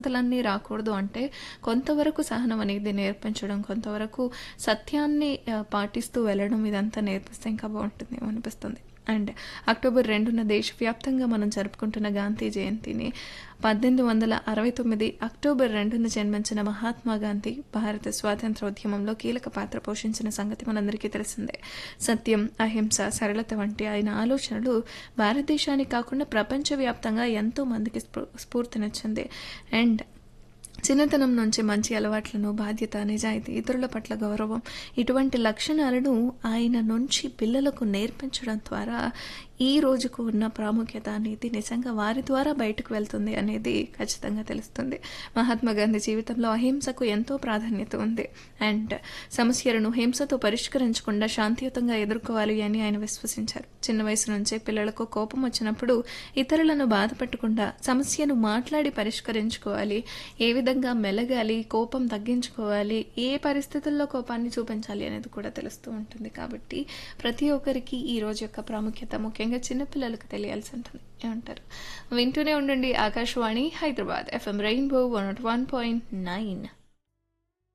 బాధలన్నీ రాకూడదు అంటే కొంతవరకు సహనం అనేది నేర్పించడం కొంతవరకు సత్యాన్ని ఆ, పాటిస్తూ వెళ్ళడం ఇదంతా నేర్పిస్తే ఇంకా బాగుంటుందేమో అనిపిస్తుంది అండ్ అక్టోబర్ రెండున దేశవ్యాప్తంగా మనం జరుపుకుంటున్న గాంధీ జయంతిని పద్దెనిమిది వందల అరవై తొమ్మిది అక్టోబర్ రెండున జన్మించిన మహాత్మా గాంధీ భారత స్వాతంత్ర ఉద్యమంలో కీలక పాత్ర పోషించిన సంగతి మనందరికీ తెలిసిందే సత్యం అహింస సరళత వంటి ఆయన ఆలోచనలు భారతదేశానికి కాకుండా ప్రపంచవ్యాప్తంగా ఎంతో మందికి స్ఫూ స్ఫూర్తినిచ్చింది అండ్ చిన్నతనం నుంచి మంచి అలవాట్లను బాధ్యత నిజాయితీ ఇతరుల పట్ల గౌరవం ఇటువంటి లక్షణాలను ఆయన నుంచి పిల్లలకు నేర్పించడం ద్వారా ఈ రోజుకు ఉన్న ప్రాముఖ్యత అనేది నిజంగా వారి ద్వారా బయటకు వెళ్తుంది అనేది ఖచ్చితంగా తెలుస్తుంది మహాత్మా గాంధీ జీవితంలో అహింసకు ఎంతో ప్రాధాన్యత ఉంది అండ్ సమస్యలను హింసతో పరిష్కరించకుండా శాంతియుతంగా ఎదుర్కోవాలి అని ఆయన విశ్వసించారు చిన్న వయసు నుంచే పిల్లలకు కోపం వచ్చినప్పుడు ఇతరులను బాధ పెట్టకుండా సమస్యను మాట్లాడి పరిష్కరించుకోవాలి ఏ విధంగా మెలగాలి కోపం తగ్గించుకోవాలి ఏ పరిస్థితుల్లో కోపాన్ని చూపించాలి అనేది కూడా తెలుస్తూ ఉంటుంది కాబట్టి ప్రతి ఒక్కరికి ఈ రోజు యొక్క ప్రాముఖ్యత ముఖ్యంగా చిన్నపిల్లలకు తెలియాల్సి ఉంటుంది ఏమంటారు వింటూనే ఉండండి Akashvani Hyderabad FM rainbow one one point nine